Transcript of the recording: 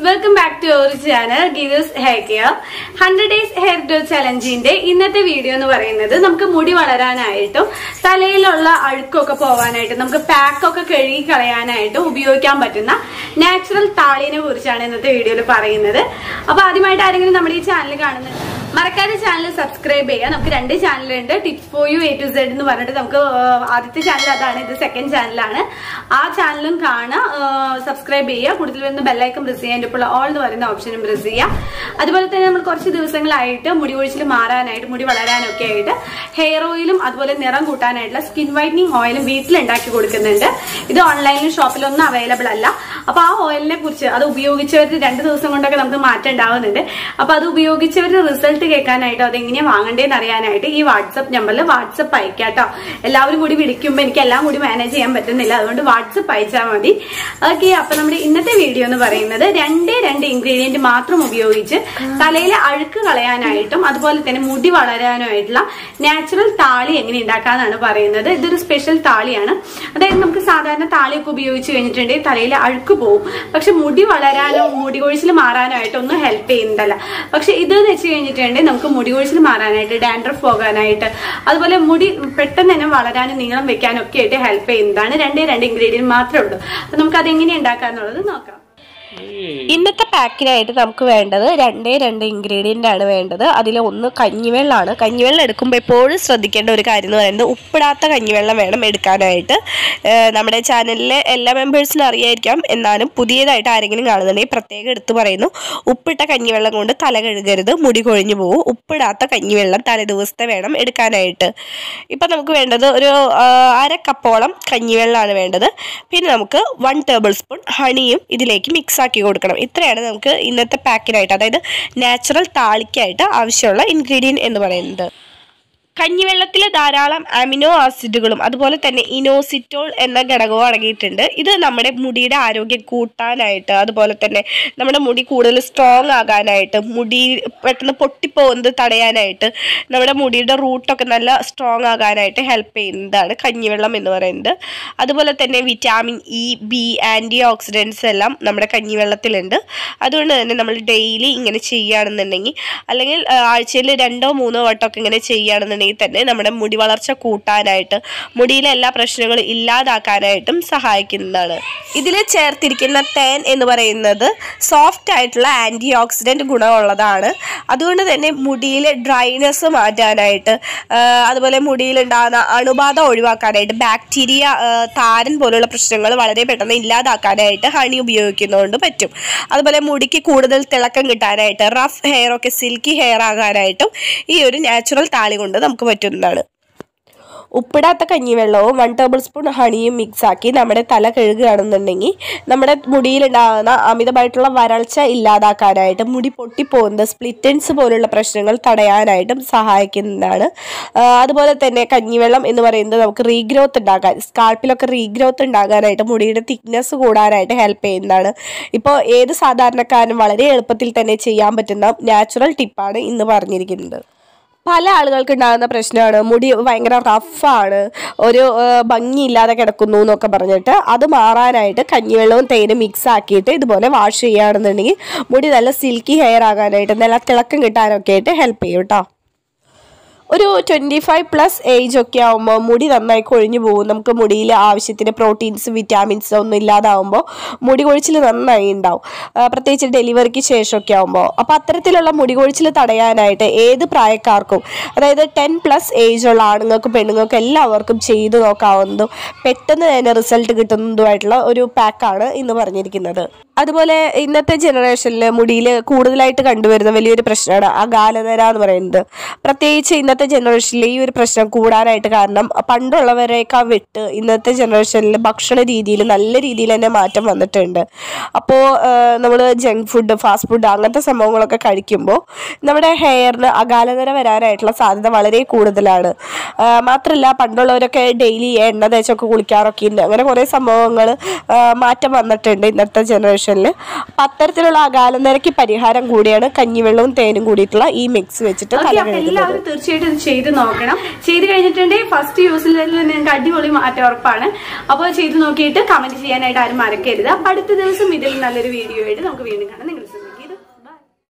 welcome back to our channel Geetha's hair care hundred days hair growth ചലഞ്ചിന്റെ ഇന്നത്തെ video എന്ന് പറയുന്നത് നമുക്ക് മുടി വളരാനായിട്ടും തലയിലുള്ള അഴുക്കൊക്കെ പോവാനായിട്ടും നമുക്ക് പാക്കൊക്കെ കഴുകി കളയാനായിട്ടും ഉപയോഗിക്കാൻ പറ്റുന്ന നാച്ചുറൽ താളിനെ കുറിച്ചാണ് ഇന്നത്തെ വീഡിയോയിൽ പറയുന്നത് അപ്പൊ ആദ്യമായിട്ട് ആരെങ്കിലും നമ്മുടെ ഈ ചാനൽ കാണുന്നത് മറക്കാതെ ചാനൽ സബ്സ്ക്രൈബ് ചെയ്യുക നമുക്ക് രണ്ട് ചാനലുണ്ട് tips for you A to Z എന്ന് പറഞ്ഞിട്ട് നമുക്ക് ആ, ആദ്യത്തെ ചാനൽ അതാണ് ഇത് സെക്കൻഡ് ചാനലാണ് ആ ചാനലും കാണുക സബ്സ്ക്രൈബ് ചെയ്യുക കൂടുതൽ വരുന്ന ബെല്ലൈക്കൺ പ്രസ് ചെയ്യുക അതിൻ്റെ ഇപ്പോൾ ഓൾ എന്ന് പറയുന്ന ഓപ്ഷനും പ്രസ് ചെയ്യുക അതുപോലെ തന്നെ നമ്മൾ കുറച്ച് ദിവസങ്ങളായിട്ട് മുടി ഒഴിച്ചിൽ മാറാനായിട്ട് മുടി വളരാനൊക്കെ ആയിട്ട് ഹെയർ ഓയിലും അതുപോലെ നിറം കൂട്ടാനായിട്ടുള്ള സ്കിൻ വൈറ്റനിങ് ഓയിലും വീട്ടിൽ ഉണ്ടാക്കി കൊടുക്കുന്നുണ്ട് ഇത് ഓൺലൈനിലും ഷോപ്പിലും ഒന്നും അവൈലബിൾ അല്ല അപ്പൊ ആ ഓയിലിനെ കുറിച്ച് അത് ഉപയോഗിച്ചവർ രണ്ട് ദിവസം കൊണ്ടൊക്കെ നമുക്ക് മാറ്റം ഉണ്ടാവുന്നുണ്ട് അപ്പൊ അത് ഉപയോഗിച്ചവരുടെ റിസൾട്ട് കേൾക്കാനായിട്ടോ അതെങ്ങനെയാ വാങ്ങണ്ടേന്ന് അറിയാനായിട്ട് ഈ വാട്സപ്പ് നമ്പറിൽ വാട്സപ്പ് അയക്കാട്ടോ എല്ലാവരും കൂടി വിളിക്കുമ്പോൾ എനിക്ക് എല്ലാം കൂടി മാനേജ് ചെയ്യാൻ പറ്റുന്നില്ല അതുകൊണ്ട് വാട്സപ്പ് അയച്ചാൽ മതി ഓക്കെ അപ്പൊ നമ്മുടെ ഇന്നത്തെ വീഡിയോ എന്ന് പറയുന്നത് രണ്ടേ രണ്ട് ഇൻഗ്രീഡിയന്റ് മാത്രം ഉപയോഗിച്ച് തലയിലെ അഴുക്ക് കളയാനായിട്ടും അതുപോലെ തന്നെ മുടി വളരാനായിട്ടുള്ള നാച്ചുറൽ താളി എങ്ങനെ ഉണ്ടാക്കാന്നാണ് പറയുന്നത് ഇതൊരു സ്പെഷ്യൽ താളിയാണ് അതായത് നമുക്ക് സാധാരണ താളിയൊക്കെ ഉപയോഗിച്ച് കഴിഞ്ഞിട്ടുണ്ടെങ്കിൽ തലയിലെ അഴുക്ക് പോകും പക്ഷെ മുടി വളരാനോ മുടി കൊഴിച്ചിൽ മാറാനോ ആയിട്ട് ഒന്നും ഹെൽപ്പ് ചെയ്യുന്നതല്ല പക്ഷെ ഇതെന്ന് വെച്ച് കഴിഞ്ഞിട്ടുണ്ടെങ്കിൽ നമുക്ക് മുടി കൊഴിച്ചിൽ മാറാനായിട്ട് ഡാൻഡ്രഫ് പോകാനായിട്ട് അതുപോലെ മുടി പെട്ടെന്ന് തന്നെ വളരാനും നീളം വെക്കാനും ഒക്കെ ആയിട്ട് ഹെൽപ്പ് ചെയ്യുന്നതാണ് രണ്ടേ രണ്ട് ഇൻഗ്രീഡിയൻറ്റ് മാത്രമേ ഉള്ളൂ അപ്പൊ നമുക്ക് അതെങ്ങനെ ഉണ്ടാക്കാന്നുള്ളത് നോക്കാം ഇന്നത്തെ പാക്കിനായിട്ട് നമുക്ക് വേണ്ടത് രണ്ടേ രണ്ട് ഇൻഗ്രീഡിയൻ്റ് ആണ് വേണ്ടത് അതിൽ ഒന്ന് കഞ്ഞിവെള്ളമാണ് കഞ്ഞിവെള്ളം എടുക്കുമ്പോൾ എപ്പോഴും ശ്രദ്ധിക്കേണ്ട ഒരു കാര്യം എന്ന് പറയുന്നത് ഉപ്പിടാത്ത കഞ്ഞിവെള്ളം വേണം എടുക്കാനായിട്ട് ഏഹ് നമ്മുടെ ചാനലിലെ എല്ലാ മെമ്പേഴ്സിനും അറിയായിരിക്കാം എന്നാലും പുതിയതായിട്ട് ആരെങ്കിലും കാണുന്നുണ്ടെങ്കിൽ പ്രത്യേകം എടുത്തു പറയുന്നു ഉപ്പിട്ട കഞ്ഞിവെള്ളം കൊണ്ട് തല കഴുകരുത് മുടി കൊഴിഞ്ഞു പോകും ഉപ്പിടാത്ത കഞ്ഞിവെള്ളം തലേ ദിവസത്തെ വേണം എടുക്കാനായിട്ട് ഇപ്പം നമുക്ക് വേണ്ടത് ഒരു ആ, അര കപ്പോളം കഞ്ഞിവെള്ളമാണ് വേണ്ടത് പിന്നെ നമുക്ക് വൺ ടേബിൾ സ്പൂൺ ഹണിയും ഇതിലേക്ക് മിക്സ് ആക്കി കൊടുക്കണം ഇത്രയാണ് നമുക്ക് ഇന്നത്തെ പാക്കിനായിട്ട് അതായത് നാച്ചുറൽ താളിക്കായിട്ട് ആവശ്യമുള്ള ഇൻഗ്രീഡിയൻറ്റ് എന്ന് പറയുന്നത് കഞ്ഞിവെള്ളത്തിൽ ധാരാളം അമിനോ ആസിഡുകളും അതുപോലെ തന്നെ ഇനോസിറ്റോൾ എന്ന ഘടകവും അടങ്ങിയിട്ടുണ്ട് ഇത് നമ്മുടെ മുടിയുടെ ആരോഗ്യം കൂട്ടാനായിട്ട് അതുപോലെ തന്നെ നമ്മുടെ മുടി കൂടുതൽ സ്ട്രോങ് ആകാനായിട്ട് മുടി പെട്ടെന്ന് പൊട്ടിപ്പോകുന്നത് തടയാനായിട്ട് നമ്മുടെ മുടിയുടെ റൂട്ടൊക്കെ നല്ല സ്ട്രോങ് ആകാനായിട്ട് ഹെൽപ്പ് ചെയ്യുന്നതാണ് കഞ്ഞിവെള്ളം എന്ന് പറയുന്നത് അതുപോലെ തന്നെ vitamin E B antioxidants എല്ലാം നമ്മുടെ കഞ്ഞിവെള്ളത്തിലുണ്ട് അതുകൊണ്ട് തന്നെ നമ്മൾ ഡെയിലി ഇങ്ങനെ ചെയ്യുകയാണെന്നുണ്ടെങ്കിൽ അല്ലെങ്കിൽ ആ, ആഴ്ചയിൽ രണ്ടോ മൂന്നോ വട്ടമൊക്കെ ഇങ്ങനെ ചെയ്യുകയാണെന്നുണ്ടെങ്കിൽ തന്നെ നമ്മുടെ മുടി വളർച്ച കൂട്ടാനായിട്ട് മുടിയിലെ എല്ലാ പ്രശ്നങ്ങളും ഇല്ലാതാക്കാനായിട്ടും സഹായിക്കുന്നതാണ് ഇതിൽ ചേർത്തിരിക്കുന്ന തേൻ എന്ന് പറയുന്നത് സോഫ്റ്റ് ആയിട്ടുള്ള ആൻറ്റി ഓക്സിഡൻറ്റ് ഗുണമുള്ളതാണ് അതുകൊണ്ട് തന്നെ മുടിയിലെ ഡ്രൈനെസ് മാറ്റാനായിട്ട് ആ, അതുപോലെ മുടിയിലുണ്ടാകുന്ന അണുബാധ ഒഴിവാക്കാനായിട്ട് ബാക്ടീരിയ ആ, താരൻ പോലുള്ള പ്രശ്നങ്ങൾ വളരെ പെട്ടെന്ന് ഇല്ലാതാക്കാനായിട്ട് ഹണി ഉപയോഗിക്കുന്നതുകൊണ്ട് പറ്റും അതുപോലെ മുടിക്ക് കൂടുതൽ തിളക്കം കിട്ടാനായിട്ട് റഫ് ഹെയർ ഒക്കെ സിൽക്കി ഹെയർ ആകാനായിട്ടും ഈ ഒരു നാച്ചുറൽ താളി കൊണ്ട് നമുക്ക് പറ്റുന്നതാണ് ഉപ്പിടാത്ത കഞ്ഞിവെള്ളവും വൺ ടേബിൾ സ്പൂൺ ഹണിയും മിക്സ് ആക്കി നമ്മുടെ തല കഴുകുകയാണെന്നുണ്ടെങ്കിൽ നമ്മുടെ മുടിയിലുണ്ടാകുന്ന അമിതമായിട്ടുള്ള വരൾച്ച ഇല്ലാതാക്കാനായിട്ട് മുടി പൊട്ടിപ്പോകുന്നത് സ്പ്ലിറ്റൻസ് പോലുള്ള പ്രശ്നങ്ങൾ തടയാനായിട്ടും സഹായിക്കുന്നതാണ് ആ, അതുപോലെ തന്നെ കഞ്ഞിവെള്ളം എന്ന് പറയുന്നത് നമുക്ക് റീഗ്രോത്ത് ഉണ്ടാക്കാൻ സ്കാൾപ്പിലൊക്കെ റീഗ്രോത്ത് ഉണ്ടാകാനായിട്ട് മുടിയുടെ തിക്നെസ് കൂടാനായിട്ട് ഹെൽപ്പ് ചെയ്യുന്നതാണ് ഇപ്പോൾ ഏത് സാധാരണക്കാരനും വളരെ എളുപ്പത്തിൽ തന്നെ ചെയ്യാൻ പറ്റുന്ന നാച്ചുറൽ ടിപ്പാണ് ഇന്ന് പറഞ്ഞിരിക്കുന്നത് പല ആളുകൾക്ക് ഉണ്ടാകുന്ന പ്രശ്നമാണ് മുടി ഭയങ്കര റഫാണ് ഒരു ആ, ഭംഗിയില്ലാതെ കിടക്കുന്നു എന്നൊക്കെ പറഞ്ഞിട്ട് അത് മാറാനായിട്ട് കഞ്ഞിവെള്ളവും തേനും മിക്സ് ആക്കിയിട്ട് ഇതുപോലെ വാഷ് ചെയ്യുകയാണെന്നുണ്ടെങ്കിൽ മുടി നല്ല സിൽക്കി ഹെയർ ആകാനായിട്ട് നല്ല തിളക്കം കിട്ടാനൊക്കെ ആയിട്ട് ഹെൽപ്പ് ചെയ്യും കേട്ടോ ഒരു ട്വൻറ്റി ഫൈവ് പ്ലസ് ഏജ് ഒക്കെ ആകുമ്പോൾ മുടി നന്നായി കൊഴിഞ്ഞു പോകും നമുക്ക് മുടിയിൽ ആവശ്യത്തിന് പ്രോട്ടീൻസ് വിറ്റാമിൻസ് ഒന്നും ഇല്ലാതാവുമ്പോൾ മുടി കൊഴിച്ചിൽ നന്നായി ഉണ്ടാവും ആ, പ്രത്യേകിച്ച് ഡെലിവറിക്ക് ശേഷമൊക്കെ ആകുമ്പോൾ അപ്പോൾ അത്തരത്തിലുള്ള മുടി കൊഴിച്ചിൽ തടയാനായിട്ട് ഏത് പ്രായക്കാർക്കും അതായത് ടെൻ പ്ലസ് ഏജ് ഉള്ള ആണുങ്ങൾക്കും പെണ്ണുങ്ങൾക്കും എല്ലാവർക്കും ചെയ്തു നോക്കാവുന്നതും പെട്ടെന്ന് തന്നെ റിസൾട്ട് കിട്ടുന്നതുമായിട്ടുള്ള ഒരു പാക്കാണ് ഇന്ന് പറഞ്ഞിരിക്കുന്നത് അതുപോലെ ഇന്നത്തെ ജനറേഷനിൽ മുടിയിൽ കൂടുതലായിട്ട് കണ്ടുവരുന്ന വലിയൊരു പ്രശ്നമാണ് അകാലനര എന്ന് പറയുന്നത് പ്രത്യേകിച്ച് ഇന്നത്തെ ജനറേഷനിൽ ഈ ഒരു പ്രശ്നം കൂടാനായിട്ട് കാരണം പണ്ടുള്ളവരെയൊക്കെ വിട്ട് ഇന്നത്തെ ജനറേഷനിൽ ഭക്ഷണ രീതിയിൽ നല്ല രീതിയിൽ തന്നെ മാറ്റം വന്നിട്ടുണ്ട് അപ്പോൾ നമ്മൾ ജങ്ക് ഫുഡ് ഫാസ്റ്റ് ഫുഡ് അങ്ങനത്തെ സംഭവങ്ങളൊക്കെ കഴിക്കുമ്പോൾ നമ്മുടെ ഹെയറിന് അകാലനര വരാനായിട്ടുള്ള സാധ്യത വളരെ കൂടുതലാണ് ആ, മാത്രമല്ല പണ്ടുള്ളവരൊക്കെ ഡെയിലി എണ്ണ തേച്ചൊക്കെ കുളിക്കാറൊക്കെ ഉണ്ട് അങ്ങനെ കുറേ സംഭവങ്ങൾ മാറ്റം വന്നിട്ടുണ്ട് ഇന്നത്തെ ജനറേഷൻ പോർഷനിൽ അപ്പം അത്തരത്തിലുള്ള അകാലനിരക്ക് പരിഹാരം കൂടിയാണ് കഞ്ഞിവെള്ളവും തേനും കൂടിയിട്ടുള്ള ഈ മിക്സ് വെച്ചിട്ട് ഓക്കെ തല അപ്പൊ കഴുകുന്നത് എല്ലാവരും തീർച്ചയായിട്ടും ഇത് ചെയ്ത് നോക്കണം ചെയ്ത് കഴിഞ്ഞിട്ടുണ്ടെങ്കിൽ ഫസ്റ്റ് യൂസിൽ നിങ്ങൾക്ക് അടിപൊളി മാറ്റം ഉറപ്പാണ് അപ്പോൾ ചെയ്ത് നോക്കിയിട്ട് കമന്റ് ചെയ്യാനായിട്ട് ആരും മറക്കരുത് അപ്പൊ അടുത്ത ദിവസം ഇതിൽ നല്ലൊരു വീഡിയോ ആയിട്ട് നമുക്ക് വീണ്ടും കാണാം നിങ്ങൾ